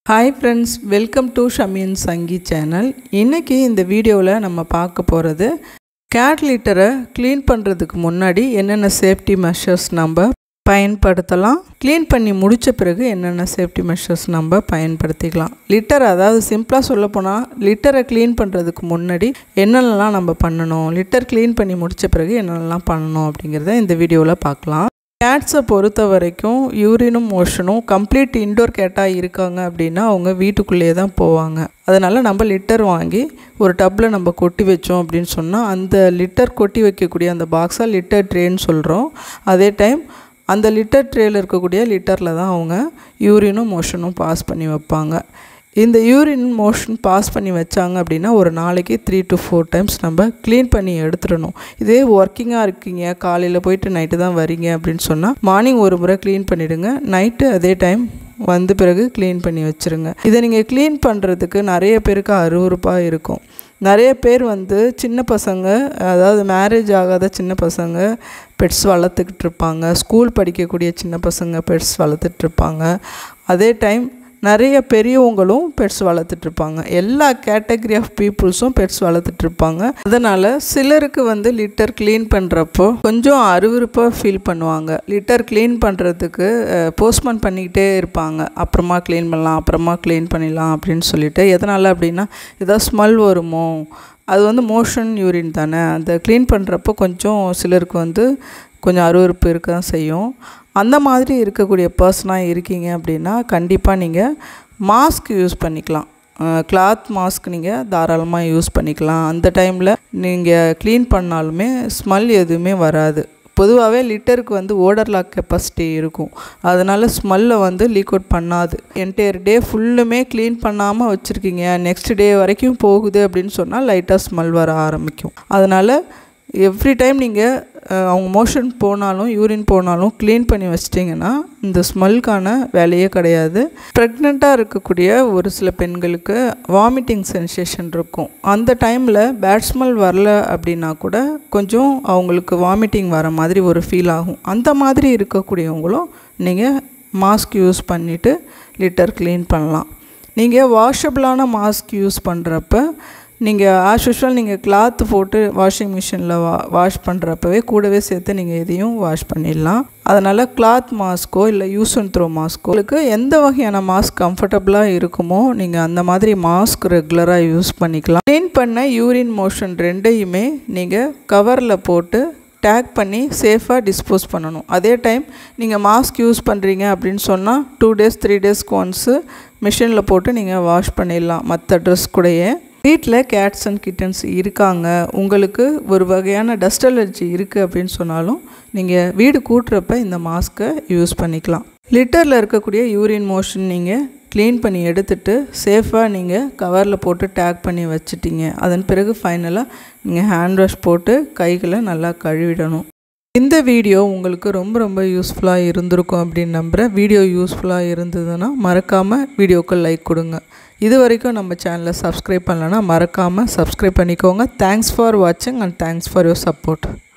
hi friends welcome to ஷமியன் சங்கி channel இன்றைக்கி இந்த வீடியோவில் நம்ம பார்க்க போகிறது கேட் லிட்டரை க்ளீன் பண்ணுறதுக்கு முன்னாடி என்னென்ன சேஃப்டி மெஷர்ஸ் நம்ம பயன்படுத்தலாம் க்ளீன் பண்ணி முடித்த பிறகு என்னென்ன சேஃப்டி மெஷர்ஸ் நம்ம பயன்படுத்திக்கலாம் லிட்டர் அதாவது சிம்பிளாக சொல்லப்போனால் லிட்டரை க்ளீன் பண்ணுறதுக்கு முன்னாடி என்னென்னலாம் நம்ம பண்ணணும் லிட்டர் க்ளீன் பண்ணி முடித்த பிறகு என்னென்னலாம் பண்ணணும் அப்படிங்கிறத இந்த வீடியோவில் பார்க்கலாம் கேட்ஸை பொறுத்த வரைக்கும் யூரினும் மோஷனும் கம்ப்ளீட் இன்டோர் கேட்டாக இருக்காங்க அப்படின்னா அவங்க வீட்டுக்குள்ளேயே தான் போவாங்க அதனால் நம்ம லிட்டர் வாங்கி ஒரு டப்பில் நம்ம கொட்டி வச்சோம் அப்படின்னு சொன்னால் அந்த லிட்டர் கொட்டி வைக்கக்கூடிய அந்த பாக்ஸாக லிட்டர் ட்ரேன்னு சொல்கிறோம் அதே டைம் அந்த லிட்டர் ட்ரேயில் இருக்கக்கூடிய லிட்டரில் தான் அவங்க யூரினும் மோஷனும் பாஸ் பண்ணி வைப்பாங்க இந்த யூரின் மோஷன் பாஸ் பண்ணி வச்சாங்க அப்படின்னா ஒரு நாளைக்கு த்ரீ டு ஃபோர் டைம்ஸ் நம்ம க்ளீன் பண்ணி எடுத்துடணும் இதே ஒர்க்கிங்காக இருக்கீங்க காலையில் போயிட்டு நைட்டு தான் வரீங்க அப்படின்னு சொன்னால் மார்னிங் ஒரு முறை க்ளீன் பண்ணிவிடுங்க நைட்டு அதே டைம் வந்த பிறகு க்ளீன் பண்ணி வச்சுருங்க இதை நீங்கள் க்ளீன் பண்ணுறதுக்கு நிறைய பேருக்கு அருவறுப்பாக இருக்கும் நிறைய பேர் வந்து சின்ன பசங்க அதாவது மேரேஜ் ஆகாத சின்ன பசங்க பெட்ஸ் வளர்த்துக்கிட்டு இருப்பாங்க ஸ்கூல் படிக்கக்கூடிய சின்ன பசங்க பெட்ஸ் வளர்த்துட்ருப்பாங்க அதே டைம் நிறைய பெரியவங்களும் பெட்ஸ் வளர்த்துட்ருப்பாங்க எல்லா கேட்டகரி ஆஃப் பீப்புள்ஸும் பெட்ஸ் வளர்த்துட்ருப்பாங்க அதனால் சிலருக்கு வந்து லிட்டர் க்ளீன் பண்ணுறப்போ கொஞ்சம் அருவருப்பாக ஃபீல் பண்ணுவாங்க லிட்டர் க்ளீன் பண்ணுறதுக்கு போஸ்ட்மேன் பண்ணிக்கிட்டே இருப்பாங்க அப்புறமா க்ளீன் பண்ணலாம் அப்புறமா க்ளீன் பண்ணிடலாம் அப்படின்னு சொல்லிட்டு எதனால் அப்படின்னா ஏதாவது ஸ்மெல் வருமோ அது வந்து மோஷன் யூரின் தானே அந்த க்ளீன் பண்ணுறப்போ கொஞ்சம் சிலருக்கு வந்து கொஞ்சம் அருவறுப்பு இருக்க தான் செய்யும் அந்த மாதிரி இருக்கக்கூடிய பர்சனாக இருக்கீங்க அப்படின்னா கண்டிப்பாக நீங்கள் மாஸ்க் யூஸ் பண்ணிக்கலாம் கிளாத் மாஸ்க் நீங்கள் தாராளமாக யூஸ் பண்ணிக்கலாம் அந்த டைமில் நீங்கள் க்ளீன் பண்ணாலுமே ஸ்மெல் எதுவுமே வராது பொதுவாகவே லிட்டருக்கு வந்து ஓடர்லாக் கெப்பாசிட்டி இருக்கும் அதனால் ஸ்மெல்லை வந்து லீக் அவுட் பண்ணாது என்டையர் டே ஃபுல்லுமே க்ளீன் பண்ணாமல் வச்சுருக்கீங்க நெக்ஸ்ட் டே வரைக்கும் போகுது அப்படின்னு சொன்னால் லைட்டாக ஸ்மெல் வர ஆரம்பிக்கும் அதனால் எவ்ரி டைம் நீங்கள் அவங்க மோஷன் போனாலும் யூரின் போனாலும் க்ளீன் பண்ணி வச்சிட்டிங்கன்னா இந்த ஸ்மெல்க்கான வேலையே கிடையாது ப்ரெக்னெண்ட்டாக இருக்கக்கூடிய ஒரு சில பெண்களுக்கு வாமிட்டிங் சென்சேஷன் இருக்கும் அந்த டைமில் பேட் ஸ்மெல் வரல அப்படின்னா கூட கொஞ்சம் அவங்களுக்கு வாமிட்டிங் வர மாதிரி ஒரு ஃபீல் ஆகும் அந்த மாதிரி இருக்கக்கூடியவங்களும் நீங்கள் மாஸ்க் யூஸ் பண்ணிவிட்டு லிட்டர் க்ளீன் பண்ணலாம் நீங்கள் வாஷபிளான மாஸ்க் யூஸ் பண்ணுறப்ப நீங்கள் ஆஸ் யூஷுவல் நீங்கள் கிளாத்து போட்டு வாஷிங் மிஷினில் வா வாஷ் பண்ணுறப்பவே கூடவே சேர்த்து நீங்கள் இதையும் வாஷ் பண்ணிடலாம் அதனால் கிளாத் மாஸ்க்கோ இல்லை யூஸ் அண்ட் த்ரோ மாஸ்க்கோ உங்களுக்கு எந்த வகையான மாஸ்க் கம்ஃபர்டபுளாக இருக்குமோ நீங்கள் அந்த மாதிரி மாஸ்க் ரெகுலராக யூஸ் பண்ணிக்கலாம் க்ளீன் பண்ண யூரின் மோஷன் ரெண்டையுமே நீங்கள் கவரில் போட்டு டேக் பண்ணி சேஃபாக டிஸ்போஸ் பண்ணணும் அதே டைம் நீங்கள் மாஸ்க் யூஸ் பண்ணுறீங்க அப்படின்னு சொன்னால் டூ டேஸ் த்ரீ டேஸ்க்கு ஒன்ஸு மிஷினில் போட்டு நீங்கள் வாஷ் பண்ணிடலாம் மற்ற ட்ரெஸ் கூடயே வீட்டில் கேட்ஸ் அண்ட் கிட்டன்ஸ் இருக்காங்க உங்களுக்கு ஒரு வகையான டஸ்ட் அலர்ஜி இருக்குது அப்படின்னு சொன்னாலும் நீங்கள் வீடு கூட்டுறப்ப இந்த மாஸ்க்கை யூஸ் பண்ணிக்கலாம் லிட்டரில் இருக்கக்கூடிய யூரின் மோஷன் நீங்கள் க்ளீன் பண்ணி எடுத்துட்டு சேஃபாக நீங்கள் கவரில் போட்டு டேக் பண்ணி வச்சுட்டீங்க அதன் பிறகு ஃபைனலாக நீங்கள் ஹேண்ட் வாஷ் போட்டு கைகளை நல்லா கழுவிடணும் இந்த வீடியோ உங்களுக்கு ரொம்ப ரொம்ப யூஸ்ஃபுல்லாக இருந்திருக்கும் அப்படின்னு நம்புகிறேன் வீடியோ யூஸ்ஃபுல்லாக இருந்ததுன்னா மறக்காமல் வீடியோக்கு லைக் கொடுங்க இது வரைக்கும் நம்ம சேனலை சப்ஸ்கிரைப் பண்ணலன்னா மறக்காமல் சப்ஸ்கிரைப் பண்ணிக்கோங்க தேங்க்ஸ் ஃபார் வாட்சிங் and thanks for your support